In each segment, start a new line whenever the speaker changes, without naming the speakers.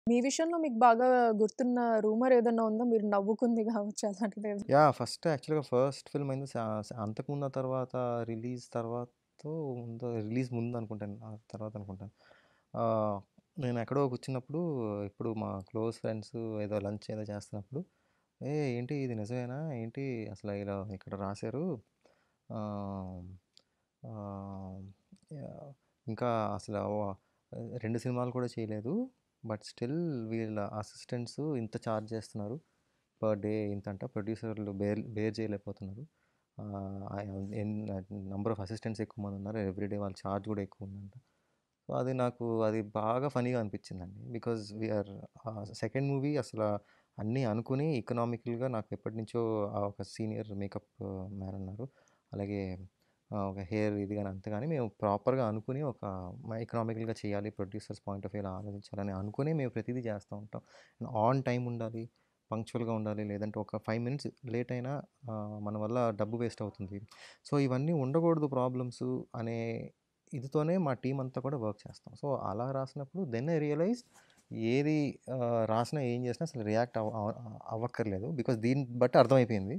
మీ విషయంలో మీకు బాగా గుర్తున్న రూమర్ ఏదన్నా ఉందా? మీరు నవ్వుకుంది గావచ్చు అలాంటిదేదన్నా?
యాహ్! ఫస్ట్ యాక్చువల్‌గా ఫస్ట్ ఫిల్మ్ అయింది స స అంతకుముందు ఆ తర్వాత రిలీజ్ తర్వాతో ముందో రిలీజ్ ముందనుకుంటాను. ఆ తర్వాత అనుకుంటాను. ఆహ్, నేను ఎక్కడో కూర్చున్నప్పుడు ఇప్పుడు మా క్లోజ్ ఫ్రెండ్స్ ఏదో లంచ్ ఏదో చేస్తున్నప్పుడు, "ఏయ్! ఏంటి ఇది నిజమేనా? ఏంటి అసలు ఇలా ఇక్కడ రాశారు. ఆహ్, ఆహ్, యాహ్! ఇంకా అసలు వ 2 సినిమాలు కూడా చేయలేదు. బట్ స్టిల్ వీళ్ళ అసిస్టెంట్స్ ఇంత చార్జ్ చేస్తున్నారు. పర్ డే ఇంతంట. ప్రొడ్యూసర్లు బేర్ బేర్ చేయలేకపోతున్నారు. ఆహ్, ఎన్ నంబర్ ఆఫ్ అసిస్టెంట్స్ ఎక్కువ మంది ఉన్నారు. ఎవ్రీ డే వాళ్ళ చార్జ్ కూడా ఎక్కువ ఉందంట." సో, అది నాకు అది బాగా ఫన్నీగా అనిపించిందండి. Because we are ah, second movie అసల అన్నీ అనుకుని ఎకనామికల్‌గా నాకు ఎప్పటినుంచో ఆహ్, ఒక సీనియర్ మేకప్ మ్యాన్ ఉన్నారు. అలాగే ఆహ్, ఒక హెయిర్ ఇది గాని అంతా గాని మేము ప్రాపర్‌గా అనుకుని ఒక ఎకనామికల్‌గా చేయాలి. ప్రొడ్యూసర్స్ పాయింట్ ఆఫ్ వ్యూలో ఆలోచించాలని అనుకుని మేము ప్రతీదీ చేస్తూ ఉంటాం. ఆన్ టైమ్ ఉండాలి. పంక్చువల్‌గా ఉండాలి. లేదంటే ఒక 5 మినిట్స్ లేట్ అయినా ఆహ్, మన వల్ల డబ్బు వేస్ట్ అవుతుంది. సో, ఇవన్నీ ఉండకూడదు ప్రాబ్లమ్స్ అనే ఇదితోనే మా టీమ్ అంతా కూడా వర్క్ చేస్తాం. సో, అలా రాసినప్పుడు దెన్ ఐ రియలైజ్ ఏది ఆహ్, రాసినా ఏం చేసినా అసలు రియాక్ట్ అవ అవ అవ్వక్కర్లేదు. బికాజ్ దీన్ని బట్టి అర్థమైపోయింది.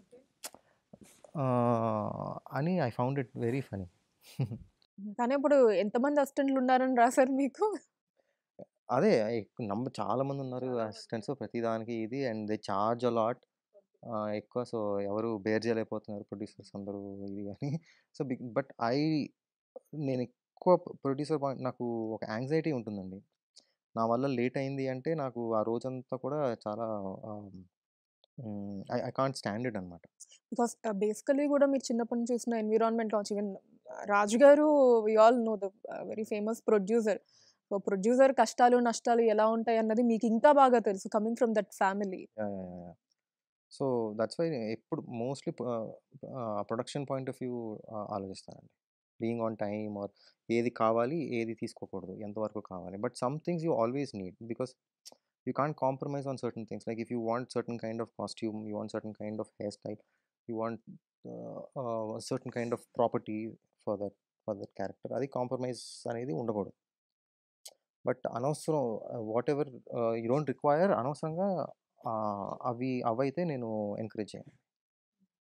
ఆహ్, అని I found it very funny.
కానీ ఇప్పుడు ఎంతమంది అసిస్టెంట్లు ఉన్నారని రాసారు మీకు?
అదే ఎక్కువ నంబ చాలా మంది ఉన్నారు అసిస్టెంట్స్ ప్రతి దానికి ఇది and they charge a lot. Ah, ఎక్కువ సో, ఎవరు బేర్ చేయలేకపోతున్నారు ప్రొడ్యూసర్స్ అందరూ ఇది అని. సో, బిగ్ బట్ ఐ నేను ఎక్కువ ప్రొడ్యూసర్ పాయింట్ నాకు ఒక యాంగ్జైటీ ఉంటుందండి. నా వల్ల లేట్ అయింది అంటే నాకు ఆ రోజంతా కూడా చాలా ah, hmm. I I can't stand it అనమాట.
బికాస్ ఆహ్, బేసికల్లీ గూడా మీరు చిన్నప్పటి నుంచి చూసిన ఎన్విరాన్మెంట్ కావచ్చు. ఈవెన్ రాజు గారు we all know the very famous producer. So, producer కష్టాలు, నష్టాలు ఎలా ఉంటాయన్నది మీకు ఇంకా బాగా తెలుసు. Coming from that family.
Yeah! Yeah! Yeah! So, that's why ఎప్పుడు మోస్ట్‌లీ ప ah, production point of view ah, ఆలోచిస్తానండి. బీయింగ్ ఆన్ టైమ్ ఆర్ ఏది కావాలి, ఏది తీసుకోకూడదు, ఎంతవరకు కావాలి. But some things you always need. Because you can't compromise on certain things. Like if you want certain kind of costume, you want certain kind of hair style, you want ah, ah, certain kind of property for that for that character. అది compromise అనేది ఉండకూడదు. But అనవసరం whatever ఆహ్, you don't require అనవసరంగా ఆహ్, అవి అవైతే నేను ఎంకరేజ్ చేయను.